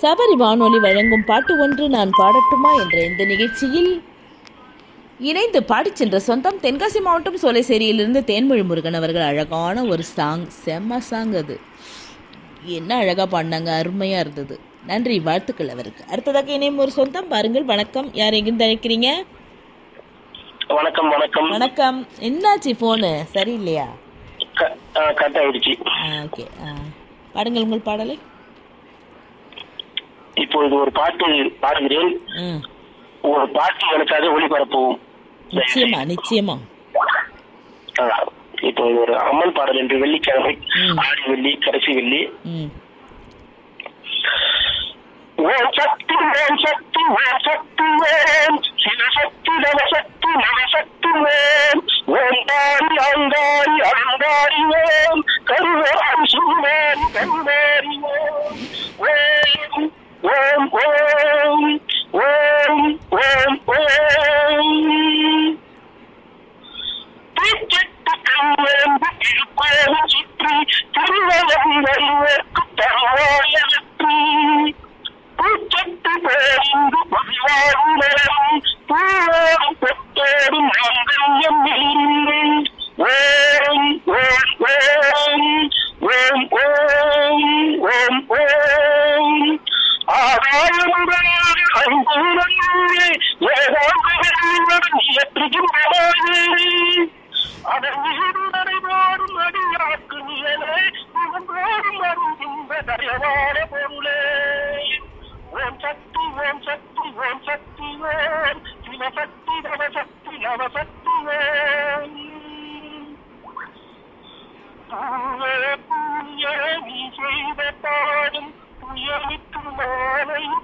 சபரி வானொலி வழங்கும் பாட்டு ஒன்று நான் பாடட்டுமா என்ற இந்த நிகழ்ச்சியில் இணைந்து பாடிச் சென்ற சொந்தம் தென்காசி மாவட்டம் சோலைசேரியிலிருந்து தேன்மொழி முருகன் அவர்கள் அழகான ஒரு சாங் செம்ம சாங் அது என்ன அழகாக பாடினாங்க அருமையாக இருந்தது நன்றி வாழ்த்துக்கள் அவருக்கு அடுத்ததாக இணையும் ஒரு சொந்தம் பாருங்கள் வணக்கம் யார் எங்கிருந்து அழைக்கிறீங்க வணக்கம் வணக்கம் வணக்கம் என்னாச்சு ஃபோனு சரியில்லையா கட் ஆயிடுச்சு ஆ ஓகே ஆ பாடுங்கள் உங்கள் பாடலை இப்பொழுது ஒரு பாட்டு பாடுகிறேன் ம் ஒரு பாட்டு எனக்காக ஒளிபரப்பவும் நிச்சயமா நிச்சயமா ஆ, இப்போ இது ஒரு அம்மன் பாடல் என்று வெள்ளிக்கிழமை ம். ஆடி வெள்ளி கடைசி வெள்ளி ம் ஓம் சக்தி ஓம் சக்தி ஓம் சக்தி ஓம் சிவசக்தி நவசக்தி நவசக்தி ஓம் ஓம் தாரி அங்காரி அலங்காரி ஓம் கருவாரி சுமேரி கருமாரி ஓம் ஓம் ஓம் ஓம் ஓம் ஓம் ஓம் தீச்சட்டு கண்வேம்பு திருக்கோவில் சுற்றி திருவலங்கருக்கு தருவாய வெற்றி பூச்சட்டு பேருந்து பதிவாகும் நலம் பூவோடும் பெற்றோடும் மாங்கல்யம் மிளிரும் ஓம் ஓம் ஓம் ஓம் ஓம் ஓம் ஓம் ஆதாயமுடன் அன்புடனே ஏகாந்தவர்களுடன் இயற்றுகின்றனாயே அதன் மீது நடைபோடும் அடியாக்கு நியலே உங்களோடும் அறிகின்ற தயவான பொருளே ஓம் சக்தி ஓம் சக்தி ஓம் சக்தி ஓம் சிவசக்தி நவசக்தி நவசக்தி ஓம் பூவே பூய நீ செய்த பாவ